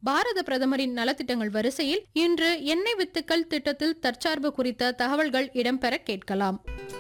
பாரத பிரதமரின் நலத்திட்டங்கள் வரிசையில் இன்று எண்ணெய் வித்துக்கள் திட்டத்தில் தற்சார்பு குறித்த தகவல்கள் இடம்பெற கேட்கலாம்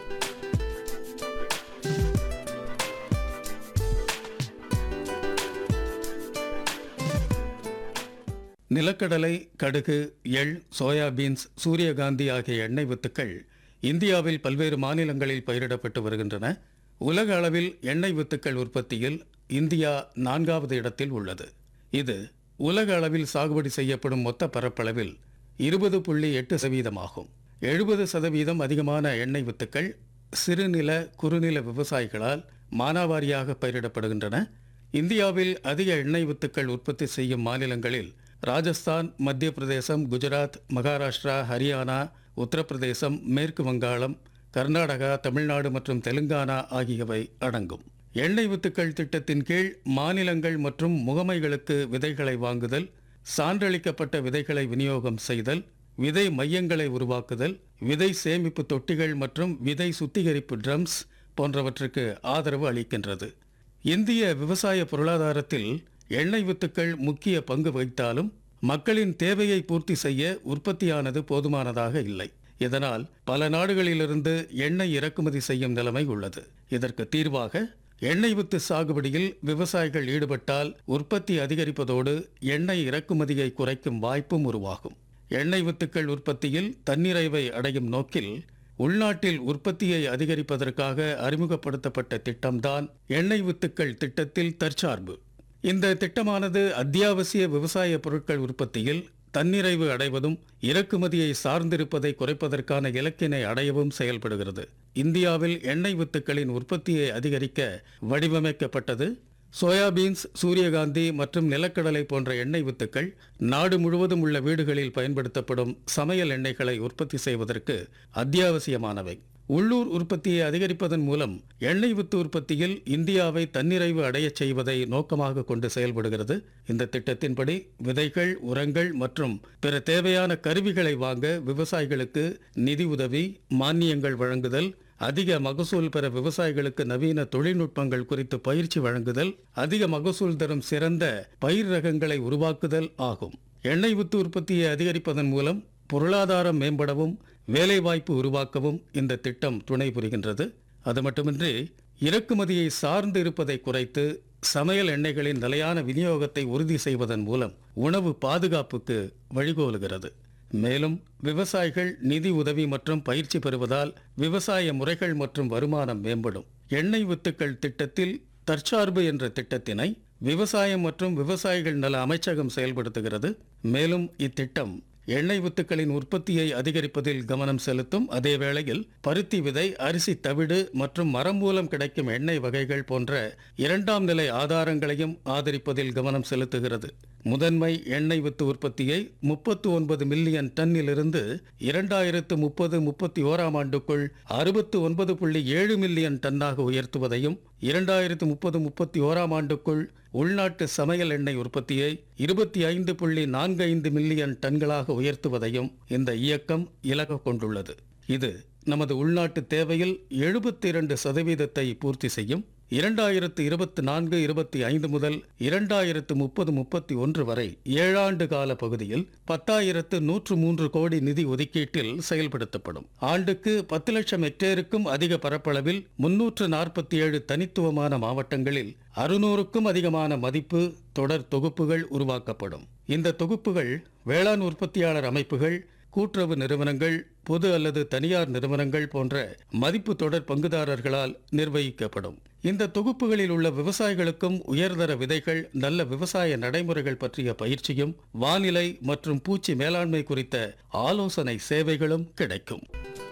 நிலக்கடலை கடுகு எள் சோயாபீன்ஸ் சூரியகாந்தி ஆகிய எண்ணெய் வித்துக்கள் இந்தியாவில் பல்வேறு மாநிலங்களில் பயிரிடப்பட்டு வருகின்றன உலக அளவில் எண்ணெய் வித்துக்கள் உற்பத்தியில் இந்தியா நான்காவது இடத்தில் உள்ளது இது உலக அளவில் சாகுபடி செய்யப்படும் மொத்த பரப்பளவில் இருபது புள்ளி எட்டு சதவீதமாகும் எழுபது சதவீதம் அதிகமான எண்ணெய் வித்துக்கள் சிறுநில குறுநில விவசாயிகளால் மானாவாரியாக பயிரிடப்படுகின்றன இந்தியாவில் அதிக எண்ணெய் வித்துக்கள் உற்பத்தி செய்யும் மாநிலங்களில் ராஜஸ்தான் மத்திய பிரதேசம் குஜராத் மகாராஷ்டிரா ஹரியானா உத்தரப்பிரதேசம் மேற்கு வங்காளம் கர்நாடகா தமிழ்நாடு மற்றும் தெலுங்கானா ஆகியவை அடங்கும் எண்ணெய் வித்துக்கள் திட்டத்தின் கீழ் மாநிலங்கள் மற்றும் முகமைகளுக்கு விதைகளை வாங்குதல் சான்றளிக்கப்பட்ட விதைகளை விநியோகம் செய்தல் விதை மையங்களை உருவாக்குதல் விதை சேமிப்பு தொட்டிகள் மற்றும் விதை சுத்திகரிப்பு ட்ரம்ஸ் போன்றவற்றுக்கு ஆதரவு அளிக்கின்றது இந்திய விவசாய பொருளாதாரத்தில் எண்ணெய் வித்துக்கள் முக்கிய பங்கு வகித்தாலும் மக்களின் தேவையை பூர்த்தி செய்ய உற்பத்தியானது போதுமானதாக இல்லை இதனால் பல நாடுகளிலிருந்து எண்ணெய் இறக்குமதி செய்யும் நிலைமை உள்ளது இதற்கு தீர்வாக எண்ணெய் வித்து சாகுபடியில் விவசாயிகள் ஈடுபட்டால் உற்பத்தி அதிகரிப்பதோடு எண்ணெய் இறக்குமதியை குறைக்கும் வாய்ப்பும் உருவாகும் எண்ணெய் வித்துக்கள் உற்பத்தியில் தன்னிறைவை அடையும் நோக்கில் உள்நாட்டில் உற்பத்தியை அதிகரிப்பதற்காக அறிமுகப்படுத்தப்பட்ட திட்டம்தான் எண்ணெய் வித்துக்கள் திட்டத்தில் தற்சார்பு இந்த திட்டமானது அத்தியாவசிய விவசாய பொருட்கள் உற்பத்தியில் தன்னிறைவு அடைவதும் இறக்குமதியை சார்ந்திருப்பதை குறைப்பதற்கான இலக்கினை அடையவும் செயல்படுகிறது இந்தியாவில் எண்ணெய் வித்துக்களின் உற்பத்தியை அதிகரிக்க வடிவமைக்கப்பட்டது சோயாபீன்ஸ் சூரியகாந்தி மற்றும் நிலக்கடலை போன்ற எண்ணெய் வித்துக்கள் நாடு முழுவதும் உள்ள வீடுகளில் பயன்படுத்தப்படும் சமையல் எண்ணெய்களை உற்பத்தி செய்வதற்கு அத்தியாவசியமானவை உள்ளூர் உற்பத்தியை அதிகரிப்பதன் மூலம் எண்ணெய் வித்து உற்பத்தியில் இந்தியாவை தன்னிறைவு அடையச் செய்வதை நோக்கமாக கொண்டு செயல்படுகிறது இந்த திட்டத்தின்படி விதைகள் உரங்கள் மற்றும் பிற தேவையான கருவிகளை வாங்க விவசாயிகளுக்கு நிதி உதவி மானியங்கள் வழங்குதல் அதிக மகசூல் பெற விவசாயிகளுக்கு நவீன தொழில்நுட்பங்கள் குறித்து பயிற்சி வழங்குதல் அதிக மகசூல் தரும் சிறந்த பயிர் ரகங்களை உருவாக்குதல் ஆகும் எண்ணெய் வித்து உற்பத்தியை அதிகரிப்பதன் மூலம் பொருளாதாரம் மேம்படவும் வேலைவாய்ப்பு உருவாக்கவும் இந்த திட்டம் துணை புரிகின்றது அது மட்டுமின்றி இறக்குமதியை சார்ந்து இருப்பதை குறைத்து சமையல் எண்ணெய்களின் நிலையான விநியோகத்தை உறுதி செய்வதன் மூலம் உணவு பாதுகாப்புக்கு வழிகோலுகிறது மேலும் விவசாயிகள் நிதி உதவி மற்றும் பயிற்சி பெறுவதால் விவசாய முறைகள் மற்றும் வருமானம் மேம்படும் எண்ணெய் வித்துக்கள் திட்டத்தில் தற்சார்பு என்ற திட்டத்தினை விவசாயம் மற்றும் விவசாயிகள் நல அமைச்சகம் செயல்படுத்துகிறது மேலும் இத்திட்டம் எண்ணெய் வித்துக்களின் உற்பத்தியை அதிகரிப்பதில் கவனம் செலுத்தும் அதே வேளையில் பருத்தி விதை அரிசி தவிடு மற்றும் மரம் மூலம் கிடைக்கும் எண்ணெய் வகைகள் போன்ற இரண்டாம் நிலை ஆதாரங்களையும் ஆதரிப்பதில் கவனம் செலுத்துகிறது முதன்மை எண்ணெய் வித்து உற்பத்தியை முப்பத்து ஒன்பது மில்லியன் டன்னிலிருந்து இரண்டாயிரத்து முப்பது முப்பத்தி ஓராம் ஆண்டுக்குள் அறுபத்து ஒன்பது புள்ளி ஏழு மில்லியன் டன்னாக உயர்த்துவதையும் இரண்டாயிரத்து முப்பது முப்பத்தி ஓராம் ஆண்டுக்குள் உள்நாட்டு சமையல் எண்ணெய் உற்பத்தியை இருபத்தி ஐந்து புள்ளி நான்கு ஐந்து மில்லியன் டன்களாக உயர்த்துவதையும் இந்த இயக்கம் இலக்கு கொண்டுள்ளது இது நமது உள்நாட்டு தேவையில் எழுபத்தி இரண்டு சதவீதத்தை பூர்த்தி செய்யும் இரண்டாயிரத்து இருபத்தி நான்கு இருபத்தி ஐந்து முதல் இரண்டாயிரத்து முப்பது முப்பத்தி ஒன்று வரை ஏழாண்டு கால பகுதியில் பத்தாயிரத்து நூற்று மூன்று கோடி நிதி ஒதுக்கீட்டில் செயல்படுத்தப்படும் ஆண்டுக்கு பத்து லட்சம் ஹெக்டேருக்கும் அதிக பரப்பளவில் முன்னூற்று நாற்பத்தி ஏழு தனித்துவமான மாவட்டங்களில் அறுநூறுக்கும் அதிகமான மதிப்பு தொடர் தொகுப்புகள் உருவாக்கப்படும் இந்த தொகுப்புகள் வேளாண் உற்பத்தியாளர் அமைப்புகள் கூட்டுறவு நிறுவனங்கள் பொது அல்லது தனியார் நிறுவனங்கள் போன்ற மதிப்பு தொடர் பங்குதாரர்களால் நிர்வகிக்கப்படும் இந்த தொகுப்புகளில் உள்ள விவசாயிகளுக்கும் உயர்தர விதைகள் நல்ல விவசாய நடைமுறைகள் பற்றிய பயிற்சியும் வானிலை மற்றும் பூச்சி மேலாண்மை குறித்த ஆலோசனை சேவைகளும் கிடைக்கும்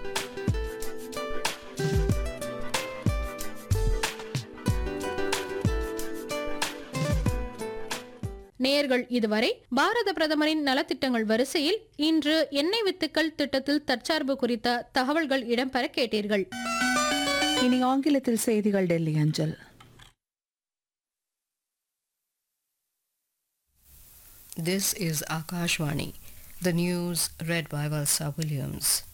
நேயர்கள் இதுவரை பாரத பிரதமரின் நலத்திட்டங்கள் வரிசையில் இன்று எண்ணெய் வித்துக்கள் திட்டத்தில் தற்சார்பு குறித்த தகவல்கள் இடம்பெற கேட்டீர்கள் இனி ஆங்கிலத்தில் செய்திகள் டெல்லி அஞ்சல் This is Akashvani. The news read by Valsa Williams.